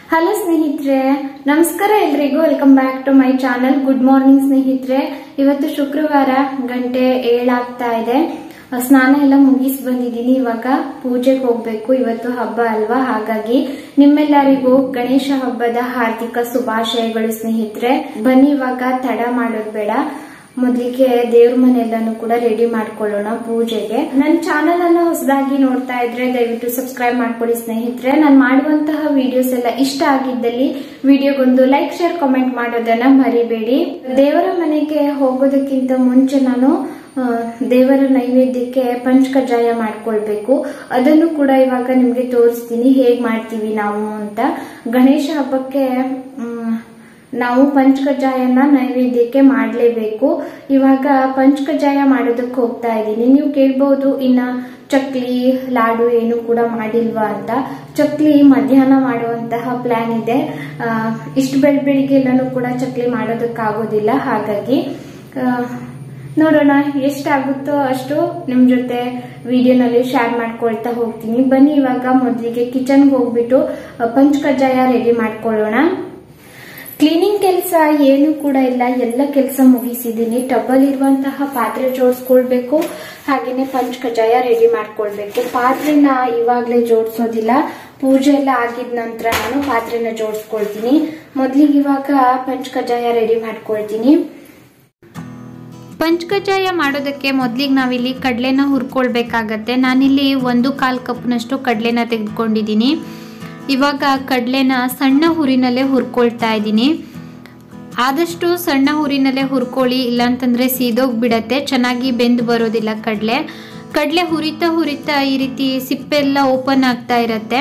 Hello ಸ್ನೇಹಿತರೆ ನಮಸ್ಕಾರ ಎಲ್ರಿಗೂ welcome back to my channel good morning ಸ್ನೇಹಿತರೆ ಇವತ್ತು ಶುಕ್ರವಾರ ಗಂಟೆ ಏಳಾಗ್ತಾ ಇದೆ ಸ್ನಾನ ಎಲ್ಲ ಮುಗಿಸಿ ಬಂದಿದ್ದೀನಿ ಇವಾಗ ಪೂಜೆಗೆ ಹೋಗ್ಬೇಕು ಇವತ್ತು ಹಬ್ಬ ಅಲ್ವಾ ಹಾಗಾಗಿ ನಿಮ್ಮೆಲ್ಲರಿಗೂ ಗಣೇಶ ಹಬ್ಬದ ಹಾರ್ದಿಕ ಶುಭಾಶಯಗಳು ಸ್ನೇಹಿತರೆ ಬನ್ನಿ ಇವಾಗ ತಡ ಮಾಡೋದು ಬೇಡ ಮೊದಲಿಗೆ ದೇವ್ರ ಮನೆಯೆಲ್ಲಾನು ಕೂಡ ರೆಡಿ ಮಾಡ್ಕೊಳ್ಳೋಣ ಪೂಜೆಗೆ ನನ್ನ ಚಾನಲ್ ಅನ್ನು ಹೊಸದಾಗಿ ನೋಡ್ತಾ ಇದ್ರೆ ದಯವಿಟ್ಟು ಸಬ್ಸ್ಕ್ರೈಬ್ ಮಾಡ್ಕೊಳ್ಳಿ ಸ್ನೇಹಿತರೆ ನಾನು ಮಾಡುವಂತಹ ವಿಡಿಯೋಸ್ ಎಲ್ಲ ಇಷ್ಟ ಆಗಿದ್ದಲ್ಲಿ ವಿಡಿಯೋಗೊಂದು ಲೈಕ್ ಶೇರ್ ಕಾಮೆಂಟ್ ಮಾಡೋದನ್ನ ಮರಿಬೇಡಿ ದೇವರ ಮನೆಗೆ ಹೋಗೋದಕ್ಕಿಂತ ಮುಂಚೆ ನಾನು ಆ, ದೇವರ ನೈವೇದ್ಯಕ್ಕೆ ಪಂಚಕಜ್ಜಾಯ ಮಾಡ್ಕೊಳ್ಬೇಕು ಅದನ್ನು ಕೂಡ ಇವಾಗ ನಿಮ್ಗೆ ತೋರಿಸ್ತೀನಿ ಹೇಗ್ ಮಾಡ್ತೀವಿ ನಾವು ಅಂತ ಗಣೇಶ ಹಬ್ಬಕ್ಕೆ ಮ್, ನಾವು ಪಂಚಕಜ್ಜಾಯನ ನೈವೇದ್ಯಕ್ಕೆ ಮಾಡಲೇಬೇಕು ಇವಾಗ ಪಂಚಕಜ್ಜಾಯ ಮಾಡೋದಕ್ಕೆ ಹೋಗ್ತಾ ಇದ್ದೀನಿ ನೀವು ಕೇಳ್ಬೋದು ಇನ್ನ ಚಕ್ಲಿ ಲಾಡು ಏನು ಕೂಡ ಮಾಡಿಲ್ವಾ ಅಂತ ಚಕ್ಲಿ ಮಧ್ಯಾಹ್ನ ಮಾಡುವಂತಹ ಪ್ಲಾನ್ ಇದೆ ಆ, ಇಷ್ಟು ಬೆಳ್ ಬೆಳಿಗ್ಗೆ ಎಲ್ಲಾನು ಕೂಡ ಚಕ್ಲಿ ಮಾಡೋದಕ್ಕಾಗೋದಿಲ್ಲ ಹಾಗಾಗಿ ಆ, ನೋಡೋಣ ಎಷ್ಟಾಗುತ್ತೋ ಅಷ್ಟು ನಿಮ್ ಜೊತೆ ವಿಡಿಯೋನಲ್ಲಿ ಶೇರ್ ಮಾಡ್ಕೊಳ್ತಾ ಹೋಗ್ತೀನಿ ಬನ್ನಿ ಇವಾಗ ಮೊದಲಿಗೆ ಕಿಚನ್ಗೆ ಹೋಗ್ಬಿಟ್ಟು ಆ, ಪಂಚಕಜ್ಜಾಯ ರೆಡಿ ಮಾಡ್ಕೊಳ್ಳೋಣ ಕ್ಲೀನಿಂಗ್ ಕೆಲಸ ಏನು ಕೂಡ ಇಲ್ಲ ಎಲ್ಲ ಕೆಲಸ ಮುಗಿಸಿದ್ದೀನಿ ಟಬ್ಬಲ್ ಇರುವಂತಹ ಪಾತ್ರೆ ಜೋಡಿಸ್ಕೊಳ್ಬೇಕು ಹಾಗೇನೆ ಪಂಚಕಜ್ಜಾಯ ರೆಡಿ ಮಾಡ್ಕೊಳ್ಬೇಕು ಪಾತ್ರೆನ ಇವಾಗ್ಲೇ ಜೋಡಿಸೋದಿಲ್ಲ ಪೂಜೆ ಎಲ್ಲ ಆಗಿದ ನಂತರ ನಾನು ಪಾತ್ರೆನ ಜೋಡಿಸ್ಕೊಳ್ತೀನಿ ಮೊದ್ಲಿಗೆ ಇವಾಗ ಪಂಚಕಜ್ಜಾಯ ರೆಡಿ ಮಾಡ್ಕೊಳ್ತೀನಿ ಪಂಚಕಜ್ಜಾಯ ಮಾಡೋದಕ್ಕೆ ಮೊದಲಿಗೆ ನಾವಿಲ್ಲಿ ಕಡಲೆನ ಹುರ್ಕೊಳ್ಬೇಕಾಗತ್ತೆ ನಾನಿಲ್ಲಿ ಒಂದು ಕಾಲು ಕಪ್ನಷ್ಟು ಕಡಲೆನ ತೆಗೆದುಕೊಂಡಿದ್ದೀನಿ ಇವಾಗ ಕಡಲೆನ ಸಣ್ಣ ಹುರಿನಲ್ಲೇ ಹುರ್ಕೊಳ್ತಾ ಇದ್ದೀನಿ ಆದಷ್ಟು ಸಣ್ಣ ಹುರಿನಲ್ಲೇ ಹುರ್ಕೊಳ್ಳಿ ಇಲ್ಲಾಂತಂದ್ರೆ ಸೀದೋಗ್ಬಿಡತ್ತೆ ಚೆನ್ನಾಗಿ ಬೆಂದು ಬರೋದಿಲ್ಲ ಕಡಲೆ ಕಡಲೆ ಹುರಿತಾ ಹುರಿತಾ ಈ ರೀತಿ ಸಿಪ್ಪೆಲ್ಲ ಓಪನ್ ಆಗ್ತಾ ಇರತ್ತೆ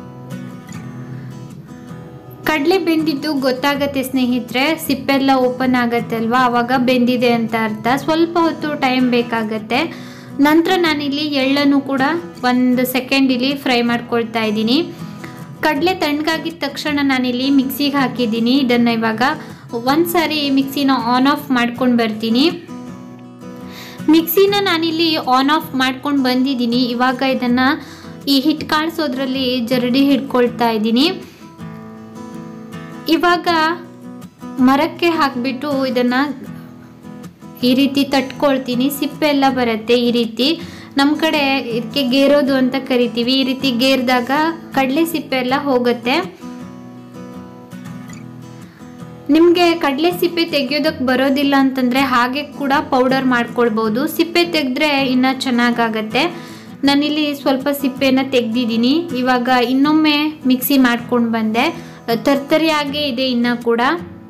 ಕಡಲೆ ಬೆಂದಿದ್ದು ಗೊತ್ತಾಗತ್ತೆ ಸ್ನೇಹಿತರೆ ಸಿಪ್ಪೆಲ್ಲ ಓಪನ್ ಆಗತ್ತೆ ಅಲ್ವಾ ಅವಾಗ ಬೆಂದಿದೆ ಅಂತ ಅರ್ಥ ಸ್ವಲ್ಪ ಹೊತ್ತು ಟೈಮ್ ಬೇಕಾಗತ್ತೆ ನಂತರ ನಾನಿಲ್ಲಿ ಎಳ್ಳನ್ನು ಕೂಡ ಒಂದು ಸೆಕೆಂಡ್ ಇಲ್ಲಿ ಫ್ರೈ ಮಾಡ್ಕೊಳ್ತಾ ಇದ್ದೀನಿ ಕಡಲೆ ತಣ್ಣಗಾಗಿದ ತಕ್ಷಣ ನಾನಿಲ್ಲಿ ಮಿಕ್ಸಿಗೆ ಹಾಕಿದ್ದೀನಿ ಇದನ್ನು ಇವಾಗ ಒಂದು ಸಾರಿ ಮಿಕ್ಸಿನ ಆನ್ ಆಫ್ ಮಾಡ್ಕೊಂಡು ಬರ್ತೀನಿ ಮಿಕ್ಸಿನ ನಾನಿಲ್ಲಿ ಆನ್ ಆಫ್ ಮಾಡ್ಕೊಂಡು ಬಂದಿದ್ದೀನಿ ಇವಾಗ ಇದನ್ನು ಈ ಹಿಟ್ಟು ಕಾಣಿಸೋದ್ರಲ್ಲಿ ಜರಡಿ ಹಿಡ್ಕೊಳ್ತಾ ಇದ್ದೀನಿ ಇವಾಗ ಮರಕ್ಕೆ ಹಾಕಿಬಿಟ್ಟು ಇದನ್ನು ಈ ರೀತಿ ತಟ್ಕೊಳ್ತೀನಿ ಸಿಪ್ಪೆ ಎಲ್ಲ ಬರುತ್ತೆ ಈ ರೀತಿ ನಮ್ಮ ಕಡೆ ಇದಕ್ಕೆ ಗೇರೋದು ಅಂತ ಕರಿತೀವಿ ಈ ರೀತಿ ಗೇರ್ದಾಗ ಕಡಲೆ ಸಿಪ್ಪೆ ಎಲ್ಲ ಹೋಗುತ್ತೆ ನಿಮಗೆ ಕಡಲೆ ಸಿಪ್ಪೆ ತೆಗಿಯೋದಕ್ಕೆ ಬರೋದಿಲ್ಲ ಅಂತಂದರೆ ಹಾಗೆ ಕೂಡ ಪೌಡರ್ ಮಾಡ್ಕೊಳ್ಬೋದು ಸಿಪ್ಪೆ ತೆಗೆದ್ರೆ ಇನ್ನೂ ಚೆನ್ನಾಗಾಗತ್ತೆ ನಾನಿಲ್ಲಿ ಸ್ವಲ್ಪ ಸಿಪ್ಪೆನ ತೆಗ್ದಿದ್ದೀನಿ ಇವಾಗ ಇನ್ನೊಮ್ಮೆ ಮಿಕ್ಸಿ ಮಾಡ್ಕೊಂಡು ಬಂದೆ ತರ್ತರಿಯಾಗೇ ಇದೆ ಇನ್ನೂ ಕೂಡ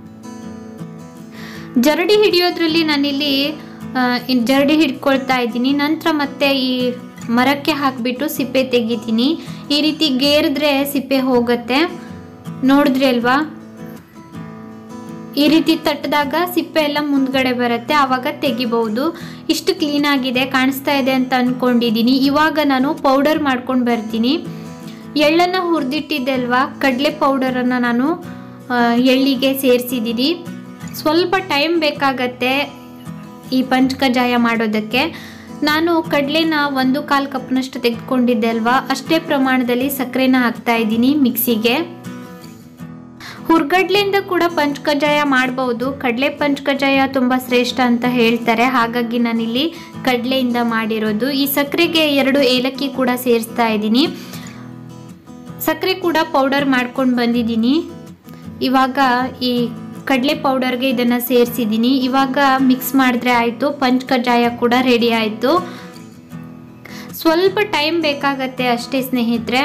ಜರಡಿ ಹಿಡಿಯೋದ್ರಲ್ಲಿ ನಾನಿಲ್ಲಿ ಆ, ಇನ್ ಜರಡಿ ಹಿಡ್ಕೊಳ್ತಾ ಇದ್ದೀನಿ ನಂತರ ಮತ್ತೆ ಈ ಮರಕ್ಕೆ ಹಾಕಿಬಿಟ್ಟು ಸಿಪ್ಪೆ ತೆಗಿತೀನಿ ಈ ರೀತಿ ಗೇರಿದ್ರೆ ಸಿಪ್ಪೆ ಹೋಗುತ್ತೆ ನೋಡಿದ್ರಿ ಅಲ್ವಾ ಈ ರೀತಿ ತಟ್ಟಿದಾಗ ಸಿಪ್ಪೆ ಎಲ್ಲ ಮುಂದ್ಗಡೆ ಬರುತ್ತೆ ಆವಾಗ ತೆಗಿಬಹುದು ಇಷ್ಟು ಕ್ಲೀನ್ ಆಗಿದೆ ಕಾಣಿಸ್ತಾ ಇದೆ ಅಂತ ಅನ್ಕೊಂಡಿದ್ದೀನಿ ಇವಾಗ ನಾನು ಪೌಡರ್ ಮಾಡ್ಕೊಂಡು ಬರ್ತೀನಿ ಎಳ್ಳನ್ನು ಹುರಿದಿಟ್ಟಿದ್ದೆ ಅಲ್ವಾ ಕಡಲೆ ಪೌಡರನ್ನು ನಾನು ಆ, ಎಳ್ಳಿಗೆ ಸೇರಿಸಿದ್ದೀನಿ ಸ್ವಲ್ಪ ಟೈಮ್ ಬೇಕಾಗತ್ತೆ ಈ ಪಂಚಕಜಾಯ ಮಾಡೋದಕ್ಕೆ ನಾನು ಕಡಲೆನ ಒಂದು ಕಾಲು ಕಪ್ನಷ್ಟು ತೆಗೆದುಕೊಂಡಿದ್ದೆ ಅಲ್ವಾ ಅಷ್ಟೇ ಪ್ರಮಾಣದಲ್ಲಿ ಸಕ್ಕರೆನ ಹಾಕ್ತಾ ಇದ್ದೀನಿ ಮಿಕ್ಸಿಗೆ ಹುರ್ಗಡ್ಲೆಯಿಂದ ಕೂಡ ಪಂಚಕಜಾಯ ಮಾಡ್ಬೋದು ಕಡಲೆ ಪಂಚಕಜಾಯ ತುಂಬ ಶ್ರೇಷ್ಠ ಅಂತ ಹೇಳ್ತಾರೆ ಹಾಗಾಗಿ ನಾನಿಲ್ಲಿ ಕಡಲೆಯಿಂದ ಮಾಡಿರೋದು ಈ ಸಕ್ಕರೆಗೆ ಎರಡು ಏಲಕ್ಕಿ ಕೂಡ ಸೇರಿಸ್ತಾ ಇದ್ದೀನಿ ಸಕ್ಕರೆ ಕೂಡ ಪೌಡರ್ ಮಾಡ್ಕೊಂಡು ಬಂದಿದ್ದೀನಿ ಇವಾಗ ಈ ಕಡಲೆ ಪೌಡರ್ಗೆ ಇದನ್ನು ಸೇರಿಸಿದ್ದೀನಿ ಇವಾಗ ಮಿಕ್ಸ್ ಮಾಡಿದ್ರೆ ಆಯಿತು ಪಂಚಕಜಾಯ ಕೂಡ ರೆಡಿ ಆಯಿತು ಸ್ವಲ್ಪ ಟೈಮ್ ಬೇಕಾಗತ್ತೆ ಅಷ್ಟೇ ಸ್ನೇಹಿತರೆ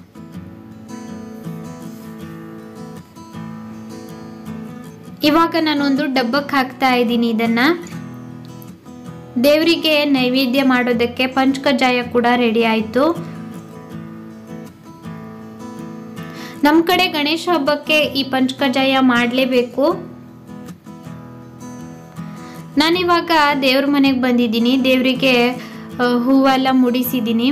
ಇವಾಗ ನಾನೊಂದು ಡಬ್ಬಕ್ಕೆ ಹಾಕ್ತಾ ಇದ್ದೀನಿ ಇದನ್ನ ದೇವರಿಗೆ ನೈವೇದ್ಯ ಮಾಡೋದಕ್ಕೆ ಪಂಚಕಜಾಯ ಕೂಡ ರೆಡಿ ಆಯಿತು ನಮ್ಮ ಕಡೆ ಗಣೇಶ ಹಬ್ಬಕ್ಕೆ ಈ ಪಂಚಕಜಾಯ ಮಾಡಲೇಬೇಕು ನಾನಿವಾಗ ದೇವ್ರ ಮನೆಗೆ ಬಂದಿದ್ದೀನಿ ದೇವರಿಗೆ ಹೂವೆಲ್ಲ ಮುಡಿಸಿದ್ದೀನಿ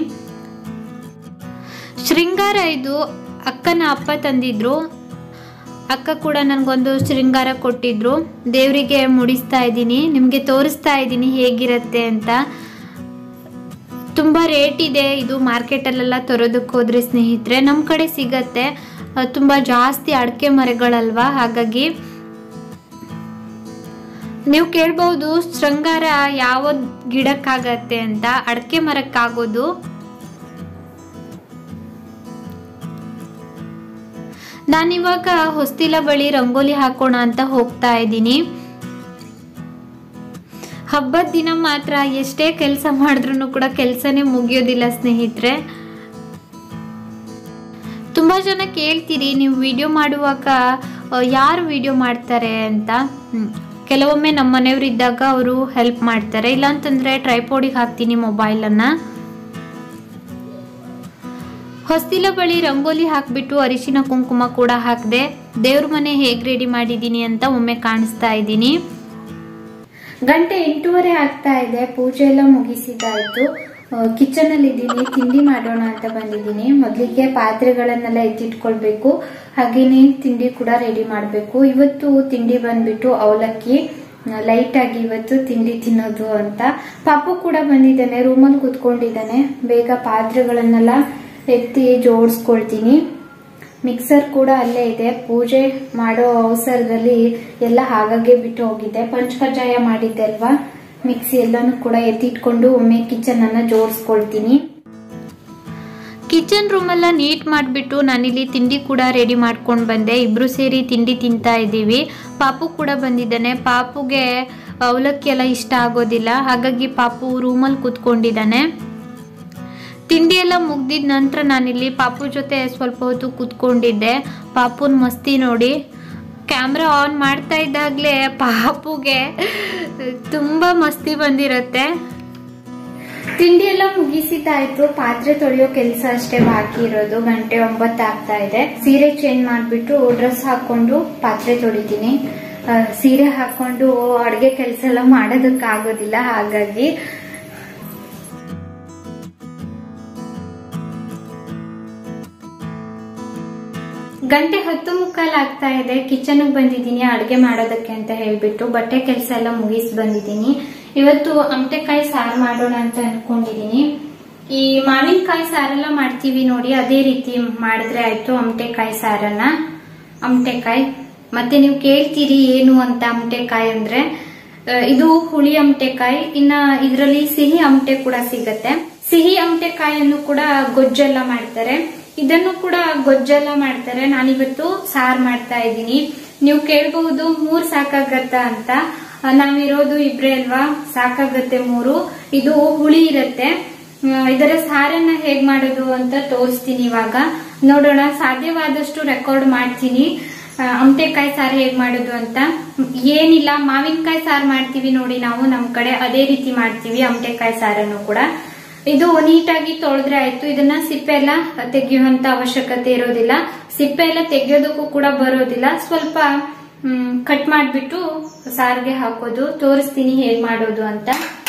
ಶೃಂಗಾರ ಇದು ಅಕ್ಕನ ಅಪ್ಪ ತಂದಿದ್ರು ಅಕ್ಕ ಕೂಡ ನನಗೊಂದು ಶೃಂಗಾರ ಕೊಟ್ಟಿದ್ರು ದೇವರಿಗೆ ಮುಡಿಸ್ತಾ ಇದ್ದೀನಿ ನಿಮಗೆ ತೋರಿಸ್ತಾ ಇದ್ದೀನಿ ಹೇಗಿರುತ್ತೆ ಅಂತ ತುಂಬ ರೇಟ್ ಇದೆ ಇದು ಮಾರ್ಕೆಟಲ್ಲೆಲ್ಲ ತರೋದಕ್ಕೆ ಹೋದ್ರೆ ಸ್ನೇಹಿತರೆ ನಮ್ಮ ಕಡೆ ಸಿಗತ್ತೆ ಆ, ತುಂಬ ಜಾಸ್ತಿ ಅಡಿಕೆ ಮರಗಳಲ್ವಾ ಹಾಗಾಗಿ ನೀವು ಕೇಳ್ಬೋದು ಶೃಂಗಾರ ಯಾವ ಗಿಡಕ್ಕಾಗತ್ತೆ ಅಂತ ಅಡಿಕೆ ಮರಕ್ಕಾಗೋದು ನಾನಿವಾಗ ಹೊಸ್ತಿಲ ಬಳಿ ರಂಗೋಲಿ ಹಾಕೋಣ ಅಂತ ಹೋಗ್ತಾ ಇದ್ದೀನಿ ಹಬ್ಬದ ದಿನ ಮಾತ್ರ ಎಷ್ಟೇ ಕೆಲಸ ಮಾಡಿದ್ರು ಕೂಡ ಕೆಲಸನೇ ಮುಗಿಯೋದಿಲ್ಲ ಸ್ನೇಹಿತರೆ ತುಂಬ ಜನ ಕೇಳ್ತೀರಿ ನೀವು ವಿಡಿಯೋ ಮಾಡುವಾಗ ಆ, ಯಾರು ವಿಡಿಯೋ ಮಾಡ್ತಾರೆ ಅಂತ ಹ್ಮ್. ಕೆಲವೊಮ್ಮೆ ನಮ್ಮ ಮನೆಯವರು ಇದ್ದಾಗ ಅವರು ಹೆಲ್ಪ್ ಮಾಡ್ತಾರೆ ಇಲ್ಲಾಂತಂದ್ರೆ ಟ್ರೈಪೋಡಿಗೆ ಹಾಕ್ತೀನಿ ಮೊಬೈಲನ್ನು ಹೊಸ್ತಿಲ ಬಳಿ ರಂಗೋಲಿ ಹಾಕ್ಬಿಟ್ಟು ಅರಿಶಿನ ಕುಂಕುಮ ಕೂಡ ಹಾಕಿದೆ ದೇವ್ರ ಮನೆ ಹೇಗೆ ರೆಡಿ ಮಾಡಿದ್ದೀನಿ ಅಂತ ಒಮ್ಮೆ ಕಾಣಿಸ್ತಾ ಇದ್ದೀನಿ ಗಂಟೆ ಎಂಟೂವರೆ ಆಗ್ತಾ ಇದೆ ಪೂಜೆ ಎಲ್ಲ ಮುಗಿಸಿದಾಯ್ತು ಕಿಚನ್ ಅಲ್ಲಿ ಇದ್ದೀನಿ ತಿಂಡಿ ಮಾಡೋಣ ಅಂತ ಬಂದಿದ್ದೀನಿ ಮೊದಲಿಗೆ ಪಾತ್ರೆಗಳನ್ನೆಲ್ಲ ಎತ್ತಿಟ್ಕೊಳ್ಬೇಕು ಹಾಗೇನೆ ತಿಂಡಿ ಕೂಡ ರೆಡಿ ಮಾಡಬೇಕು ಇವತ್ತು ತಿಂಡಿ ಬಂದ್ಬಿಟ್ಟು ಅವಲಕ್ಕಿ ಲೈಟ್ ಆಗಿ ಇವತ್ತು ತಿಂಡಿ ತಿನ್ನೋದು ಅಂತ ಪಾಪು ಕೂಡ ಬಂದಿದ್ದಾನೆ ರೂಮಲ್ಲಿ ಕುತ್ಕೊಂಡಿದ್ದಾನೆ ಬೇಗ ಪಾತ್ರೆಗಳನ್ನೆಲ್ಲ ಎತ್ತಿ ಜೋಡಿಸ್ಕೊಳ್ತೀನಿ ಮಿಕ್ಸರ್ ಕೂಡ ಅಲ್ಲೇ ಇದೆ ಪೂಜೆ ಮಾಡೋ ಅವಸರದಲ್ಲಿ ಎಲ್ಲ ಹಾಗಾಗೆ ಬಿಟ್ಟು ಹೋಗಿದೆ ಪಂಚಕಜ್ಜಾಯ ಮಾಡಿದ್ದೆ ಅಲ್ವಾ ಮಿಕ್ಸಿ ಎಲ್ಲಾನು ಕೂಡ ಎತ್ತಿಟ್ಕೊಂಡು ಒಮ್ಮೆ ಕಿಚನ್ ಅನ್ನ ಜೋಡಿಸ್ಕೊಳ್ತೀನಿ ಕಿಚನ್ ರೂಮ್ ಎಲ್ಲ ನೀಟ್ ಮಾಡಿಬಿಟ್ಟು ನಾನಿಲ್ಲಿ ತಿಂಡಿ ಕೂಡ ರೆಡಿ ಮಾಡ್ಕೊಂಡು ಬಂದೆ ಇಬ್ರು ಸೇರಿ ತಿಂಡಿ ತಿಂತಾ ಇದ್ದೀವಿ ಪಾಪು ಕೂಡ ಬಂದಿದ್ದಾನೆ ಪಾಪುಗೆ ಅವಲಕ್ಕಿ ಎಲ್ಲ ಇಷ್ಟ ಆಗೋದಿಲ್ಲ ಹಾಗಾಗಿ ಪಾಪು ರೂಮಲ್ಲಿ ಕೂತ್ಕೊಂಡಿದ್ದಾನೆ ತಿಂಡಿ ಎಲ್ಲ ಮುಗ್ದಿದ ನಂತರ ನಾನಿಲ್ಲಿ ಪಾಪು ಜೊತೆ ಸ್ವಲ್ಪ ಹೊತ್ತು ಕೂತ್ಕೊಂಡಿದ್ದೆ ಪಾಪುನ್ ಮಸ್ತಿ ನೋಡಿ ಕ್ಯಾಮ್ರಾ ಆನ್ ಮಾಡ್ತಾ ಇದ್ದಾಗಲೇ ಪಾಪುಗೆ ತುಂಬ ಮಸ್ತಿ ಬಂದಿರುತ್ತೆ ತಿಂಡಿ ಎಲ್ಲ ಮುಗಿಸಿದ್ದಾಯ್ತು ಪಾತ್ರೆ ತೊಳೆಯೋ ಕೆಲಸ ಅಷ್ಟೇ ಬಾಕಿ ಇರೋದು ಗಂಟೆ ಒಂಬತ್ತು ಆಗ್ತಾ ಇದೆ ಸೀರೆ ಚೇಂಜ್ ಮಾಡ್ಬಿಟ್ಟು ಡ್ರೆಸ್ ಹಾಕೊಂಡು ಪಾತ್ರೆ ತೊಳಿತೀನಿ ಆ, ಸೀರೆ ಹಾಕೊಂಡು ಅಡ್ಗೆ ಕೆಲಸ ಎಲ್ಲ ಮಾಡೋದಕ್ಕಾಗೋದಿಲ್ಲ ಹಾಗಾಗಿ ಗಂಟೆ ಹತ್ತು ಮುಕ್ಕಾಲ್ ಆಗ್ತಾ ಇದೆ ಕಿಚನ್ ಬಂದಿದ್ದೀನಿ ಅಡ್ಗೆ ಮಾಡೋದಕ್ಕೆ ಅಂತ ಹೇಳ್ಬಿಟ್ಟು ಬಟ್ಟೆ ಕೆಲಸ ಎಲ್ಲ ಮುಗಿಸಿ ಬಂದಿದ್ದೀನಿ ಇವತ್ತು ಅಮಟೆಕಾಯಿ ಸಾರು ಮಾಡೋಣ ಅಂತ ಅನ್ಕೊಂಡಿದೀನಿ ಈ ಮಾವಿನಕಾಯಿ ಸಾರೆಲ್ಲ ಮಾಡ್ತೀವಿ ನೋಡಿ ಅದೇ ರೀತಿ ಮಾಡಿದ್ರೆ ಆಯ್ತು ಅಮಟೆಕಾಯಿ ಸಾರನ್ನ ಅಮಟೆಕಾಯಿ ಮತ್ತೆ ನೀವು ಕೇಳ್ತೀರಿ ಏನು ಅಂತ ಅಮಟೆಕಾಯಿ ಅಂದ್ರೆ ಆ, ಇದು ಹುಳಿ ಅಮಟೆಕಾಯಿ ಇನ್ನ ಇದರಲ್ಲಿ ಸಿಹಿ ಅಮಟೆ ಕೂಡ ಸಿಗತ್ತೆ ಸಿಹಿ ಅಮಟೆಕಾಯನ್ನು ಕೂಡ ಗೊಜ್ಜೆಲ್ಲ ಮಾಡ್ತಾರೆ ಇದನ್ನು ಕೂಡ ಗೊಜ್ಜೆಲ್ಲ ಮಾಡ್ತಾರೆ ನಾನಿವತ್ತು ಸಾರ್ ಮಾಡ್ತಾ ಇದ್ದೀನಿ ನೀವು ಕೇಳಬಹುದು ಮೂರ್ ಸಾಕಾಗತ್ತಾ ಅಂತ ಆ, ನಾವಿರೋದು ಇಬ್ರೇ ಅಲ್ವಾ ಸಾಕಾಗತ್ತೆ ಮೂರು ಇದು ಹುಳಿ ಇರತ್ತೆ ಆ, ಇದರ ಸಾರನ್ನ ಹೇಗ್ ಮಾಡೋದು ಅಂತ ತೋರಿಸ್ತೀನಿ ಇವಾಗ ನೋಡೋಣ ಸಾಧ್ಯವಾದಷ್ಟು ರೆಕಾರ್ಡ್ ಮಾಡ್ತೀನಿ ಆ, ಅಮಟೆಕಾಯಿ ಸಾರು ಹೇಗ್ ಮಾಡೋದು ಅಂತ ಏನಿಲ್ಲ ಮಾವಿನಕಾಯಿ ಸಾರು ಮಾಡ್ತೀವಿ ನೋಡಿ ನಾವು ನಮ್ ಕಡೆ ಅದೇ ರೀತಿ ಮಾಡ್ತೀವಿ ಅಮಟೆಕಾಯಿ ಸಾರನ್ನು ಕೂಡ ಇದು ನೀಟಾಗಿ ತೊಳೆದ್ರೆ ಆಯ್ತು ಇದನ್ನ ಸಿಪ್ಪೆ ಎಲ್ಲ ತೆಗೆಯುವಂತ ಅವಶ್ಯಕತೆ ಇರೋದಿಲ್ಲ ಸಿಪ್ಪೆ ಎಲ್ಲ ತೆಗೆಯೋದಕ್ಕೂ ಕೂಡ ಬರೋದಿಲ್ಲ ಸ್ವಲ್ಪ ಕಟ್ ಮಾಡ್ಬಿಟ್ಟು ಸಾರಿಗೆ ಹಾಕೋದು ತೋರಿಸ್ತೀನಿ ಹೇಗ್ ಮಾಡೋದು ಅಂತ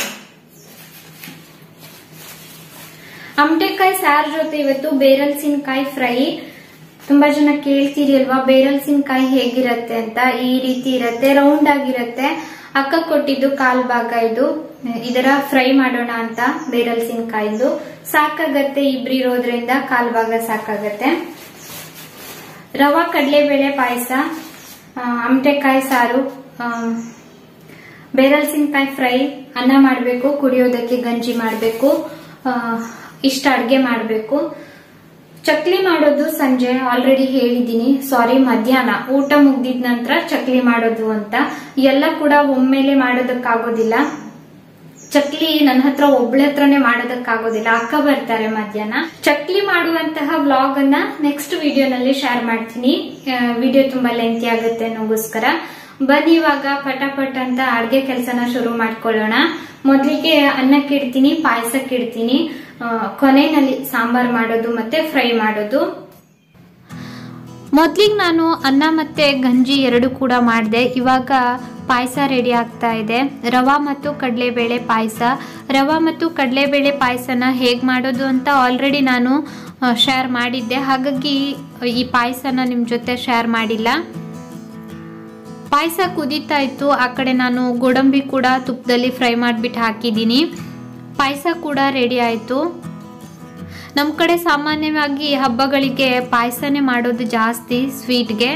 ಅಮಟೆಕಾಯಿ ಸಾರ್ ಜೊತೆ ಇವತ್ತು ಬೇರಲ್ಸಿನಕಾಯಿ ಫ್ರೈ ತುಂಬಾ ಜನ ಕೇಳ್ತೀರಿ ಅಲ್ವಾ ಬೇರಲ್ಸಿನಕಾಯಿ ಹೇಗಿರತ್ತೆ ಅಂತ ಈ ರೀತಿ ಇರತ್ತೆ ರೌಂಡ್ ಆಗಿರತ್ತೆ ಅಕ್ಕ ಕೊಟ್ಟಿದ್ದು ಕಾಲ್ ಭಾಗ ಇದು ಇದರ ಫ್ರೈ ಮಾಡೋಣ ಅಂತ ಬೇರಲ್ಸಿನಕಾಯಿದು ಸಾಕಾಗತ್ತೆ ಇಬ್ರಿರೋದ್ರಿಂದ ಕಾಲ್ ಭಾಗ ಸಾಕಾಗತ್ತೆ ರವಾ ಕಡಲೆಬೇಳೆ ಪಾಯಸ ಅಮಟೆಕಾಯಿ ಸಾರು ಆ, ಬೇರಲ್ಸಿನಕಾಯಿ ಫ್ರೈ ಅನ್ನ ಮಾಡಬೇಕು ಕುಡಿಯೋದಕ್ಕೆ ಗಂಜಿ ಮಾಡಬೇಕು ಇಷ್ಟ ಅಡ್ಗೆ ಮಾಡಬೇಕು ಚಕ್ಲಿ ಮಾಡೋದು ಸಂಜೆ ಆಲ್ರೆಡಿ ಹೇಳಿದ್ದೀನಿ ಸಾರಿ ಮಧ್ಯಾಹ್ನ ಊಟ ಮುಗ್ದಿದ ನಂತರ ಚಕ್ಲಿ ಮಾಡೋದು ಅಂತ ಎಲ್ಲ ಕೂಡ ಒಮ್ಮೆಲೆ ಮಾಡೋದಕ್ಕಾಗೋದಿಲ್ಲ ಚಕ್ಲಿ ನನ್ನ ಹತ್ರ ಒಬ್ಳೆ ಹತ್ರನೇ ಮಾಡೋದಕ್ಕಾಗೋದಿಲ್ಲ ಅಕ್ಕ ಬರ್ತಾರೆ ಮಧ್ಯಾಹ್ನ ಚಕ್ಲಿ ಮಾಡುವಂತಹ ವ್ಲಾಗ್ ಅನ್ನ ನೆಕ್ಸ್ಟ್ ವಿಡಿಯೋನಲ್ಲಿ ಶೇರ್ ಮಾಡ್ತೀನಿ ವಿಡಿಯೋ ತುಂಬಾ ಲೆಂತಿ ಆಗುತ್ತೆ ಅನ್ನೋಗೋಸ್ಕರ ಬನ್ನಿ ಇವಾಗ ಪಟಾಪಟ್ ಅಂತ ಅಡ್ಗೆ ಕೆಲಸನ ಶುರು ಮಾಡ್ಕೊಳ್ಳೋಣ ಮೊದಲಿಗೆ ಅನ್ನಕ್ಕಿಡ್ತೀನಿ ಪಾಯಸಕ್ಕಿಡ್ತೀನಿ ಆ, ಕೊನೆಯಲ್ಲಿ ಸಾಂಬಾರ್ ಮಾಡೋದು ಮತ್ತೆ ಫ್ರೈ ಮಾಡೋದು ಮೊದ್ಲಿಗೆ ನಾನು ಅನ್ನ ಮತ್ತೆ ಗಂಜಿ ಎರಡು ಕೂಡ ಮಾಡಿದೆ ಇವಾಗ ಪಾಯಸ ರೆಡಿ ಆಗ್ತಾ ಇದೆ ರವಾ ಮತ್ತು ಕಡಲೆಬೇಳೆ ಪಾಯಸ ರವಾ ಮತ್ತು ಕಡಲೆಬೇಳೆ ಪಾಯಸನ ಹೇಗೆ ಮಾಡೋದು ಅಂತ ಆಲ್ರೆಡಿ ನಾನು ಶೇರ್ ಮಾಡಿದ್ದೆ ಹಾಗಾಗಿ ಈ ಪಾಯಸನ ನಿಮ್ಮ ಜೊತೆ ಶೇರ್ ಮಾಡಿಲ್ಲ ಪಾಯಸ ಕುದೀತಾ ಇತ್ತು ಆ ಕಡೆ ನಾನು ಗೋಡಂಬಿ ಕೂಡ ತುಪ್ಪದಲ್ಲಿ ಫ್ರೈ ಮಾಡಿಬಿಟ್ಟು ಹಾಕಿದ್ದೀನಿ ಪಾಯಸ ಕೂಡ ರೆಡಿ ಆಯಿತು ನಮ್ಮ ಕಡೆ ಸಾಮಾನ್ಯವಾಗಿ ಹಬ್ಬಗಳಿಗೆ ಪಾಯಸನೇ ಮಾಡೋದು ಜಾಸ್ತಿ ಸ್ವೀಟ್ಗೆ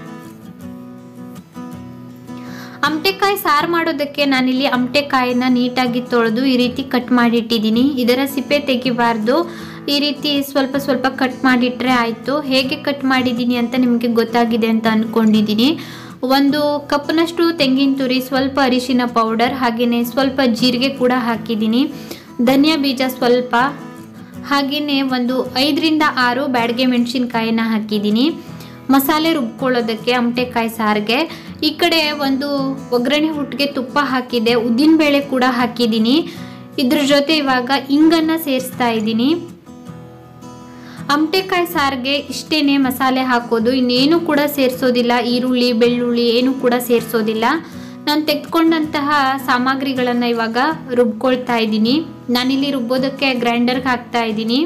ಅಮಟೆಕಾಯಿ ಸಾರು ಮಾಡೋದಕ್ಕೆ ನಾನಿಲ್ಲಿ ಅಮಟೆಕಾಯಿನ ನೀಟಾಗಿ ತೊಳೆದು ಈ ರೀತಿ ಕಟ್ ಮಾಡಿಟ್ಟಿದ್ದೀನಿ ಇದರ ಸಿಪ್ಪೆ ತೆಗಿಬಾರ್ದು ಈ ರೀತಿ ಸ್ವಲ್ಪ ಸ್ವಲ್ಪ ಕಟ್ ಮಾಡಿಟ್ರೆ ಆಯಿತು ಹೇಗೆ ಕಟ್ ಮಾಡಿದ್ದೀನಿ ಅಂತ ನಿಮಗೆ ಗೊತ್ತಾಗಿದೆ ಅಂತ ಅಂದ್ಕೊಂಡಿದ್ದೀನಿ ಒಂದು ಕಪ್ನಷ್ಟು ತೆಂಗಿನ ತುರಿ ಸ್ವಲ್ಪ ಅರಿಶಿನ ಪೌಡರ್ ಹಾಗೆಯೇ ಸ್ವಲ್ಪ ಜೀರಿಗೆ ಕೂಡ ಹಾಕಿದ್ದೀನಿ ಧನಿಯಾ ಬೀಜ ಸ್ವಲ್ಪ ಹಾಗೆಯೇ ಒಂದು ಐದರಿಂದ ಆರು ಬ್ಯಾಡಗೆ ಮೆಣಸಿನ್ಕಾಯಿನ ಹಾಕಿದ್ದೀನಿ ಮಸಾಲೆ ರುಬ್ಕೊಳ್ಳೋದಕ್ಕೆ ಅಮಟೆಕಾಯಿ ಸಾರಿಗೆ ಈ ಕಡೆ ಒಂದು ಒಗ್ಗರಣೆ ಹುಟ್ಟಿಗೆ ತುಪ್ಪ ಹಾಕಿದೆ ಉದ್ದಿನಬೇಳೆ ಕೂಡ ಹಾಕಿದ್ದೀನಿ ಇದ್ರ ಜೊತೆ ಇವಾಗ ಇಂಗನ್ನು ಸೇರಿಸ್ತಾ ಇದ್ದೀನಿ ಅಮಟೆಕಾಯಿ ಸಾರಿಗೆ ಇಷ್ಟೇನೆ ಮಸಾಲೆ ಹಾಕೋದು ಇನ್ನೇನು ಕೂಡ ಸೇರಿಸೋದಿಲ್ಲ ಈರುಳ್ಳಿ ಬೆಳ್ಳುಳ್ಳಿ ಏನು ಕೂಡ ಸೇರಿಸೋದಿಲ್ಲ ನಾನು ತೆಗೆದುಕೊಂಡಂತಹ ಸಾಮಗ್ರಿಗಳನ್ನು ಇವಾಗ ರುಬ್ಕೊಳ್ತಾ ಇದ್ದೀನಿ ನಾನಿಲ್ಲಿ ರುಬ್ಬೋದಕ್ಕೆ ಗ್ರೈಂಡರ್ಗೆ ಹಾಕ್ತಾ ಇದ್ದೀನಿ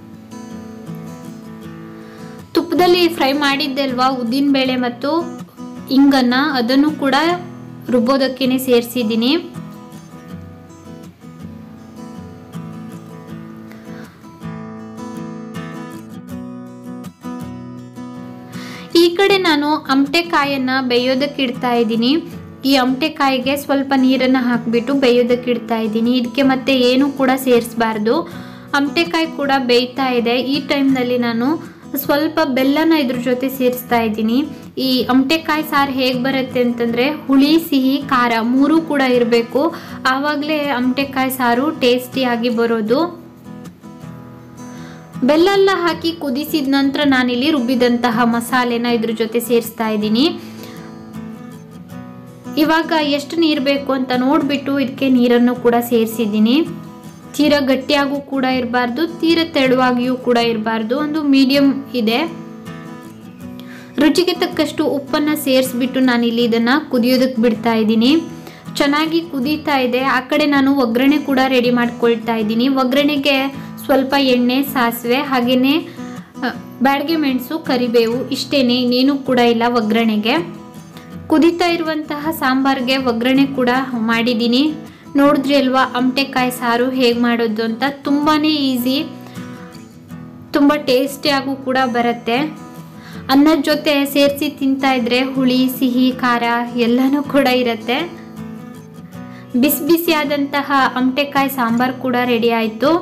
ತುಪ್ಪದಲ್ಲಿ ಫ್ರೈ ಮಾಡಿದ್ದೆ ಅಲ್ವಾ ಉದ್ದಿನಬೇಳೆ ಮತ್ತು ಇಂಗನ್ನು ಅದನ್ನು ಕೂಡ ರುಬ್ಬೋದಕ್ಕೇನೆ ಸೇರಿಸಿದ್ದೀನಿ ಈ ಕಡೆ ನಾನು ಅಮಟೆಕಾಯನ್ನು ಬೇಯೋದಕ್ಕೆ ಇಡ್ತಾ ಇದ್ದೀನಿ ಈ ಅಮಟೆಕಾಯಿಗೆ ಸ್ವಲ್ಪ ನೀರನ್ನು ಹಾಕಿಬಿಟ್ಟು ಬೇಯೋದಕ್ಕೆ ಇಡ್ತಾ ಇದ್ದೀನಿ ಇದಕ್ಕೆ ಮತ್ತೆ ಏನು ಕೂಡ ಸೇರಿಸಬಾರ್ದು ಅಮಟೆಕಾಯಿ ಕೂಡ ಬೇಯ್ತಾ ಇದೆ ಈ ಟೈಮ್ನಲ್ಲಿ ನಾನು ಸ್ವಲ್ಪ ಬೆಲ್ಲನ ಇದ್ರ ಜೊತೆ ಸೇರಿಸ್ತಾ ಇದ್ದೀನಿ ಈ ಅಮಟೆಕಾಯಿ ಸಾರು ಹೇಗೆ ಬರುತ್ತೆ ಅಂತಂದರೆ ಹುಳಿ ಸಿಹಿ ಖಾರ ಮೂರೂ ಕೂಡ ಇರಬೇಕು ಆವಾಗಲೇ ಅಮಟೆಕಾಯಿ ಸಾರು ಟೇಸ್ಟಿಯಾಗಿ ಬರೋದು ಬೆಲ್ಲ ಹಾಕಿ ಕುದಿಸಿದ ನಂತರ ನಾನಿಲ್ಲಿ ರುಬ್ಬಿದಂತಹ ಮಸಾಲೆನ ಇದ್ರ ಜೊತೆ ಸೇರಿಸ್ತಾ ಇದ್ದೀನಿ ಇವಾಗ ಎಷ್ಟು ನೀರು ಬೇಕು ಅಂತ ನೋಡಿಬಿಟ್ಟು ಇದಕ್ಕೆ ನೀರನ್ನು ಕೂಡ ಸೇರಿಸಿದ್ದೀನಿ ತೀರಾ ಗಟ್ಟಿಯಾಗೂ ಕೂಡ ಇರಬಾರ್ದು ತೀರಾ ತೆಳುವಾಗಿಯೂ ಕೂಡ ಇರಬಾರ್ದು ಒಂದು ಮೀಡಿಯಂ ಇದೆ ರುಚಿಗೆ ತಕ್ಕಷ್ಟು ಉಪ್ಪನ್ನು ಸೇರಿಸ್ಬಿಟ್ಟು ನಾನಿಲ್ಲಿ ಇದನ್ನು ಕುದಿಯೋದಕ್ಕೆ ಬಿಡ್ತಾ ಇದ್ದೀನಿ ಚೆನ್ನಾಗಿ ಕುದೀತಾ ಇದೆ ಆ ಕಡೆ ನಾನು ಒಗ್ಗರಣೆ ಕೂಡ ರೆಡಿ ಮಾಡ್ಕೊಳ್ತಾ ಇದ್ದೀನಿ ಒಗ್ಗರಣೆಗೆ ಸ್ವಲ್ಪ ಎಣ್ಣೆ ಸಾಸಿವೆ ಹಾಗೆಯೇ ಬ್ಯಾಡಗೆ ಮೆಣಸು ಕರಿಬೇವು ಇಷ್ಟೇನೆ ಇನ್ನೇನು ಕೂಡ ಇಲ್ಲ ಒಗ್ಗರಣೆಗೆ ಕುದೀತಾ ಇರುವಂತಹ ಸಾಂಬಾರ್ಗೆ ಒಗ್ಗರಣೆ ಕೂಡ ಮಾಡಿದ್ದೀನಿ ನೋಡಿದ್ರಿ ಅಲ್ವಾ ಅಮಟೆಕಾಯಿ ಸಾರು ಹೇಗೆ ಮಾಡೋದು ಅಂತ ತುಂಬಾ ಈಸಿ ತುಂಬ ಟೇಸ್ಟಿಯಾಗೂ ಕೂಡ ಬರುತ್ತೆ ಅನ್ನದ ಜೊತೆ ಸೇರಿಸಿ ತಿಂತಾ ಇದ್ರೆ ಹುಳಿ ಸಿಹಿ ಖಾರ ಎಲ್ಲನೂ ಕೂಡ ಇರುತ್ತೆ ಬಿಸಿ ಬಿಸಿಯಾದಂತಹ ಅಮಟೆಕಾಯಿ ಸಾಂಬಾರು ಕೂಡ ರೆಡಿ ಆಯಿತು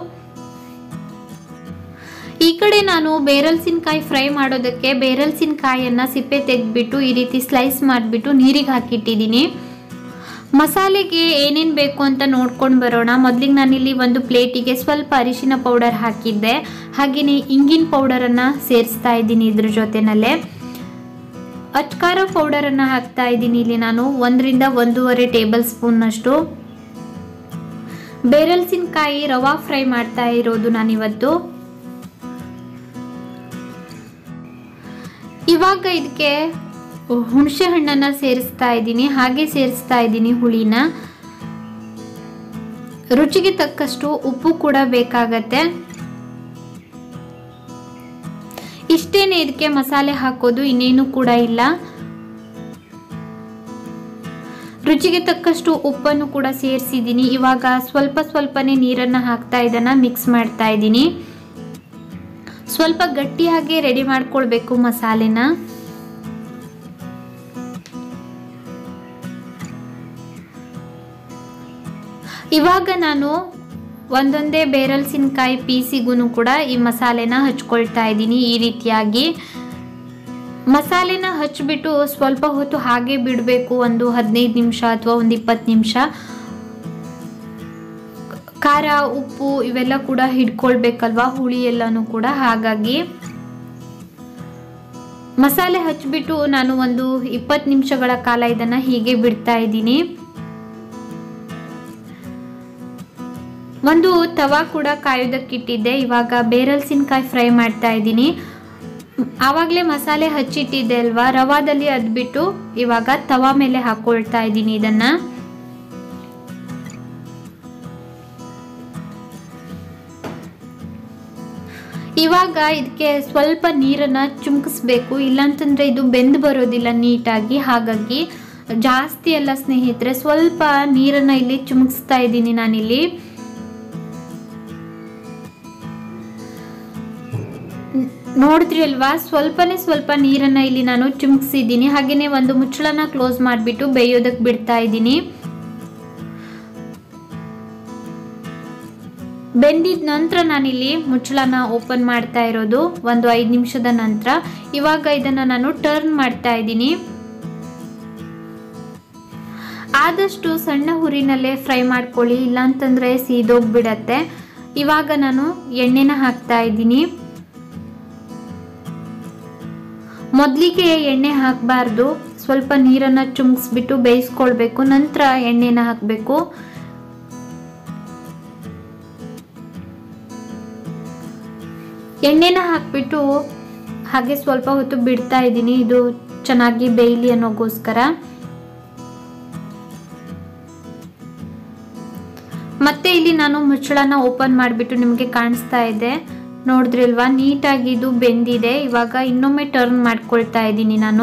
ಈ ಕಡೆ ನಾನು ಬೇರಲ್ಸಿನಕಾಯಿ ಫ್ರೈ ಮಾಡೋದಕ್ಕೆ ಬೇರಲ್ಸಿನಕಾಯಿಯನ್ನು ಸಿಪ್ಪೆ ತೆಗೆದ್ಬಿಟ್ಟು ಈ ರೀತಿ ಸ್ಲೈಸ್ ಮಾಡಿಬಿಟ್ಟು ನೀರಿಗೆ ಹಾಕಿಟ್ಟಿದ್ದೀನಿ ಮಸಾಲೆಗೆ ಏನೇನು ಬೇಕು ಅಂತ ನೋಡ್ಕೊಂಡು ಬರೋಣ ಮೊದಲಿಗೆ ನಾನಿಲ್ಲಿ ಒಂದು ಪ್ಲೇಟಿಗೆ ಸ್ವಲ್ಪ ಅರಿಶಿನ ಪೌಡರ್ ಹಾಕಿದ್ದೆ ಹಾಗೆಯೇ ಇಂಗಿನ ಪೌಡರನ್ನು ಸೇರಿಸ್ತಾ ಇದ್ದೀನಿ ಇದ್ರ ಜೊತೆನಲ್ಲೇ ಅಚ್ಕಾರ ಪೌಡರನ್ನು ಹಾಕ್ತಾ ಇದ್ದೀನಿ ಇಲ್ಲಿ ನಾನು ಒಂದರಿಂದ ಒಂದೂವರೆ ಟೇಬಲ್ ಸ್ಪೂನ್ನಷ್ಟು ಬೇರಲ್ಸಿನಕಾಯಿ ರವಾ ಫ್ರೈ ಮಾಡ್ತಾ ಇರೋದು ನಾನಿವತ್ತು ಇವಾಗ ಇದಕ್ಕೆ ಹುಣಸೆ ಹಣ್ಣನ್ನು ಸೇರಿಸ್ತಾ ಇದ್ದೀನಿ ಹಾಗೆ ಸೇರಿಸ್ತಾ ಇದ್ದೀನಿ ಹುಳಿನ ರುಚಿಗೆ ತಕ್ಕಷ್ಟು ಉಪ್ಪು ಕೂಡ ಬೇಕಾಗತ್ತೆ ಇಷ್ಟೇನೆ ಇದಕ್ಕೆ ಮಸಾಲೆ ಹಾಕೋದು ಇನ್ನೇನು ಕೂಡ ಇಲ್ಲ ರುಚಿಗೆ ತಕ್ಕಷ್ಟು ಉಪ್ಪನ್ನು ಕೂಡ ಸೇರಿಸಿದ್ದೀನಿ ಇವಾಗ ಸ್ವಲ್ಪ ಸ್ವಲ್ಪನೇ ನೀರನ್ನು ಹಾಕ್ತಾ ಇದನ್ನ ಮಿಕ್ಸ್ ಮಾಡ್ತಾ ಇದ್ದೀನಿ ಸ್ವಲ್ಪ ಗಟ್ಟಿಯಾಗಿ ರೆಡಿ ಮಾಡ್ಕೊಳ್ಬೇಕು ಮಸಾಲೆನ ಇವಾಗ ನಾನು ಒಂದೊಂದೇ ಬೇರಲ್ಸಿನಕಾಯಿ ಪೀಸಿಗೂ ಕೂಡ ಈ ಮಸಾಲೆನ ಹಚ್ಕೊಳ್ತಾ ಇದ್ದೀನಿ ಈ ರೀತಿಯಾಗಿ ಮಸಾಲೆನ ಹಚ್ಬಿಟ್ಟು ಸ್ವಲ್ಪ ಹೊತ್ತು ಹಾಗೆ ಬಿಡಬೇಕು ಒಂದು ಹದಿನೈದು ನಿಮಿಷ ಅಥವಾ ಒಂದು ಇಪ್ಪತ್ತು ನಿಮಿಷ ಖಾರ ಉಪ್ಪು ಇವೆಲ್ಲ ಕೂಡ ಹಿಡ್ಕೊಳ್ಬೇಕಲ್ವಾ ಹುಳಿ ಎಲ್ಲನೂ ಕೂಡ ಹಾಗಾಗಿ ಮಸಾಲೆ ಹಚ್ಬಿಟ್ಟು ನಾನು ಒಂದು ಇಪ್ಪತ್ತು ನಿಮಿಷಗಳ ಕಾಲ ಇದನ್ನು ಹೀಗೆ ಬಿಡ್ತಾ ಇದ್ದೀನಿ ಒಂದು ತವಾ ಕೂಡ ಕಾಯೋದಕ್ಕಿಟ್ಟಿದ್ದೆ ಇವಾಗ ಬೇರಲ್ಸಿನಕಾಯಿ ಫ್ರೈ ಮಾಡ್ತಾ ಇದ್ದೀನಿ ಆವಾಗಲೇ ಮಸಾಲೆ ಹಚ್ಚಿಟ್ಟಿದ್ದೆ ಅಲ್ವಾ ರವಾದಲ್ಲಿ ಅದ್ಬಿಟ್ಟು ಇವಾಗ ತವಾ ಮೇಲೆ ಹಾಕೊಳ್ತಾ ಇದ್ದೀನಿ ಇದನ್ನು ಇವಾಗ ಇದಕ್ಕೆ ಸ್ವಲ್ಪ ನೀರನ್ನು ಚುಮ್ಕಿಸ್ಬೇಕು ಇಲ್ಲಾಂತಂದರೆ ಇದು ಬೆಂದು ಬರೋದಿಲ್ಲ ನೀಟಾಗಿ ಹಾಗಾಗಿ ಜಾಸ್ತಿ ಎಲ್ಲ ಸ್ನೇಹಿತರೆ ಸ್ವಲ್ಪ ನೀರನ್ನು ಇಲ್ಲಿ ಚುಮ್ಕಿಸ್ತಾ ಇದ್ದೀನಿ ನಾನಿಲ್ಲಿ ನೋಡಿದ್ರಿ ಅಲ್ವಾ ಸ್ವಲ್ಪನೇ ಸ್ವಲ್ಪ ನೀರನ್ನ ಇಲ್ಲಿ ನಾನು ಚಿಮುಕ್ಸಿದ್ದೀನಿ ಹಾಗೇನೆ ಒಂದು ಮುಚ್ಚಳನ ಕ್ಲೋಸ್ ಮಾಡಿಬಿಟ್ಟು ಬೇಯೋದಕ್ಕೆ ಬಿಡ್ತಾ ಇದ್ದೀನಿ ಬೆಂದಿದ ನಂತರ ನಾನಿಲ್ಲಿ ಮುಚ್ಚಳನ ಓಪನ್ ಮಾಡ್ತಾ ಇರೋದು ಒಂದು ಐದು ನಿಮಿಷದ ನಂತರ ಇವಾಗ ಇದನ್ನ ನಾನು ಟರ್ನ್ ಮಾಡ್ತಾ ಇದ್ದೀನಿ ಆದಷ್ಟು ಸಣ್ಣ ಹುರಿನಲ್ಲೇ ಫ್ರೈ ಮಾಡ್ಕೊಳ್ಳಿ ಇಲ್ಲಾಂತಂದ್ರೆ ಸೀದೋಗ್ಬಿಡತ್ತೆ ಇವಾಗ ನಾನು ಎಣ್ಣೆನ ಹಾಕ್ತಾ ಇದ್ದೀನಿ ಮೊದಲಿಗೆ ಎಣ್ಣೆ ಹಾಕಬಾರ್ದು ಸ್ವಲ್ಪ ನೀರನ್ನು ಚುಮ್ಸ್ಬಿಟ್ಟು ಬೇಯಿಸ್ಕೊಳ್ಬೇಕು ನಂತರ ಎಣ್ಣೆನ ಹಾಕಬೇಕು ಎಣ್ಣೆನ ಹಾಕ್ಬಿಟ್ಟು ಹಾಗೆ ಸ್ವಲ್ಪ ಹೊತ್ತು ಬಿಡ್ತಾ ಇದ್ದೀನಿ ಇದು ಚೆನ್ನಾಗಿ ಬೇಯಲಿ ಅನ್ನೋಗೋಸ್ಕರ ಮತ್ತೆ ಇಲ್ಲಿ ನಾನು ಮುಚ್ಚಳನ ಓಪನ್ ಮಾಡಿಬಿಟ್ಟು ನಿಮಗೆ ಕಾಣಿಸ್ತಾ ಇದೆ ನೋಡಿದ್ರಿಲ್ವಾ ನೀಟಾಗಿ ಇದು ಬೆಂದಿದೆ ಇವಾಗ ಇನ್ನೊಮ್ಮೆ ಟರ್ನ್ ಮಾಡ್ಕೊಳ್ತಾ ಇದ್ದೀನಿ ನಾನು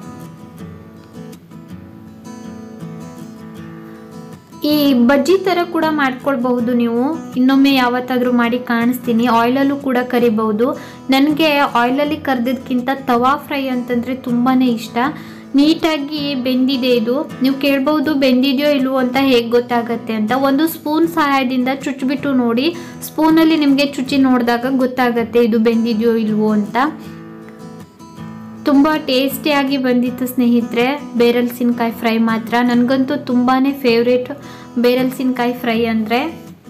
ಈ ಬಜ್ಜಿ ಥರ ಕೂಡ ಮಾಡ್ಕೊಳ್ಬಹುದು ನೀವು ಇನ್ನೊಮ್ಮೆ ಯಾವತ್ತಾದ್ರೂ ಮಾಡಿ ಕಾಣಿಸ್ತೀನಿ ಆಯಿಲಲ್ಲೂ ಕೂಡ ಕರಿಬಹುದು ನನಗೆ ಆಯಿಲಲ್ಲಿ ಕರೆದಿದ್ಕಿಂತ ತವಾ ಫ್ರೈ ಅಂತಂದರೆ ತುಂಬಾ ಇಷ್ಟ ನೀಟಾಗಿ ಬೆಂದಿದೆ ಇದು ನೀವು ಕೇಳ್ಬಹುದು ಬೆಂದಿದೆಯೋ ಇಲ್ವೋ ಅಂತ ಹೇಗೆ ಗೊತ್ತಾಗತ್ತೆ ಅಂತ ಒಂದು ಸ್ಪೂನ್ ಸಹಾಯದಿಂದ ಚುಚ್ಚಿಬಿಟ್ಟು ನೋಡಿ ಸ್ಪೂನಲ್ಲಿ ನಿಮಗೆ ಚುಚ್ಚಿ ನೋಡಿದಾಗ ಗೊತ್ತಾಗತ್ತೆ ಇದು ಬೆಂದಿದೆಯೋ ಇಲ್ವೋ ಅಂತ ತುಂಬ ಟೇಸ್ಟಿಯಾಗಿ ಬಂದಿತ್ತು ಸ್ನೇಹಿತರೆ ಬೇರಲ್ಸಿನಕಾಯಿ ಫ್ರೈ ಮಾತ್ರ ನನಗಂತೂ ತುಂಬಾ ಫೇವ್ರೇಟ್ ಬೇರಲ್ಸಿನಕಾಯಿ ಫ್ರೈ ಅಂದರೆ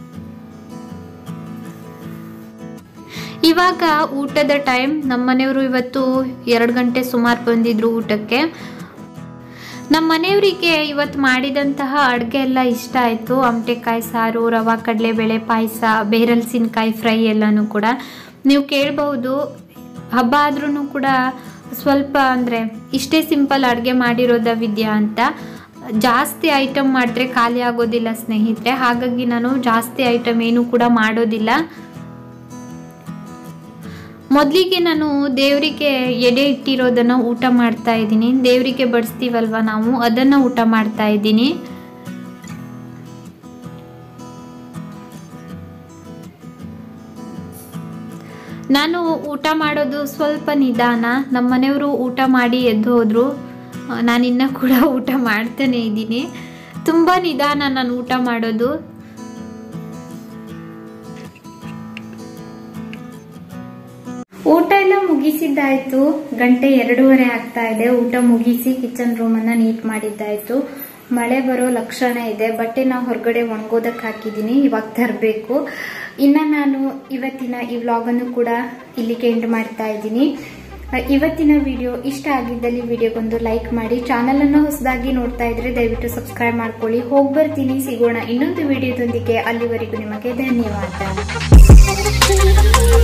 ಇವಾಗ ಊಟದ ಟೈಮ್ ನಮ್ಮ ಮನೆಯವರು ಇವತ್ತು ಎರಡು ಗಂಟೆ ಸುಮಾರು ಬಂದಿದ್ರು ಊಟಕ್ಕೆ ನಮ್ಮ ಮನೆಯವರಿಗೆ ಇವತ್ತು ಮಾಡಿದಂತಹ ಅಡುಗೆ ಎಲ್ಲ ಇಷ್ಟ ಆಯಿತು ಆಮಟೆಕಾಯಿ ಸಾರು ರವಾ ಕಡಲೆಬೇಳೆ ಪಾಯಸ ಬೇರಲ್ಸಿನಕಾಯಿ ಫ್ರೈ ಎಲ್ಲನೂ ಕೂಡ ನೀವು ಕೇಳಬಹುದು ಹಬ್ಬ ಆದ್ರೂ ಕೂಡ ಸ್ವಲ್ಪ ಅಂದರೆ ಇಷ್ಟೇ ಸಿಂಪಲ್ ಅಡುಗೆ ಮಾಡಿರೋದ ವಿದ್ಯಾ ಅಂತ ಜಾಸ್ತಿ ಐಟಮ್ ಮಾಡಿದ್ರೆ ಖಾಲಿ ಆಗೋದಿಲ್ಲ ಸ್ನೇಹಿತರೆ ಹಾಗಾಗಿ ನಾನು ಜಾಸ್ತಿ ಐಟಮ್ ಏನು ಕೂಡ ಮಾಡೋದಿಲ್ಲ ಮೊದಲಿಗೆ ನಾನು ದೇವರಿಗೆ ಎಡೆ ಇಟ್ಟಿರೋದನ್ನು ಊಟ ಮಾಡ್ತಾ ಇದ್ದೀನಿ ದೇವರಿಗೆ ಬಡಿಸ್ತೀವಲ್ವ ನಾವು ಅದನ್ನು ಊಟ ಮಾಡ್ತಾ ಇದ್ದೀನಿ ನಾನು ಊಟ ಮಾಡೋದು ಸ್ವಲ್ಪ ನಿಧಾನ ನಮ್ಮ ಮನೆಯವರು ಊಟ ಮಾಡಿ ಎದ್ದು ಹೋದರು ನಾನಿನ್ನ ಕೂಡ ಊಟ ಮಾಡ್ತಾನೆ ಇದ್ದೀನಿ ತುಂಬ ನಿಧಾನ ನಾನು ಊಟ ಮಾಡೋದು ಊಟ ಎಲ್ಲ ಮುಗಿಸಿದ್ದಾಯ್ತು ಗಂಟೆ ಎರಡೂವರೆ ಆಗ್ತಾ ಇದೆ ಊಟ ಮುಗಿಸಿ ಕಿಚನ್ ರೂಮ್ ಅನ್ನ ನೀಟ್ ಮಾಡಿದ್ದಾಯ್ತು ಮಳೆ ಬರೋ ಲಕ್ಷಣ ಇದೆ ಬಟ್ಟೆ ನಾವು ಹೊರಗಡೆ ಒಣಗೋದಕ್ಕೆ ಹಾಕಿದ್ದೀನಿ ಇವಾಗ ತರಬೇಕು ಇನ್ನ ನಾನು ಇವತ್ತಿನ ಈ ವ್ಲಾಗ್ ಅನ್ನು ಕೂಡ ಇಲ್ಲಿಗೆ ಎಂಡ್ ಮಾಡ್ತಾ ಇದ್ದೀನಿ ಅಹ್, ಇವತ್ತಿನ ವಿಡಿಯೋ ಇಷ್ಟ ಆಗಿದ್ದಲ್ಲಿ ವಿಡಿಯೋಗೊಂದು ಲೈಕ್ ಮಾಡಿ ಚಾನಲ್ ಅನ್ನು ಹೊಸದಾಗಿ ನೋಡ್ತಾ ಇದ್ರೆ ದಯವಿಟ್ಟು ಸಬ್ಸ್ಕ್ರೈಬ್ ಮಾಡ್ಕೊಳ್ಳಿ ಹೋಗಿ ಬರ್ತೀನಿ ಸಿಗೋಣ ಇನ್ನೊಂದು ವಿಡಿಯೋದೊಂದಿಗೆ ಅಲ್ಲಿವರೆಗೂ ನಿಮಗೆ ಧನ್ಯವಾದ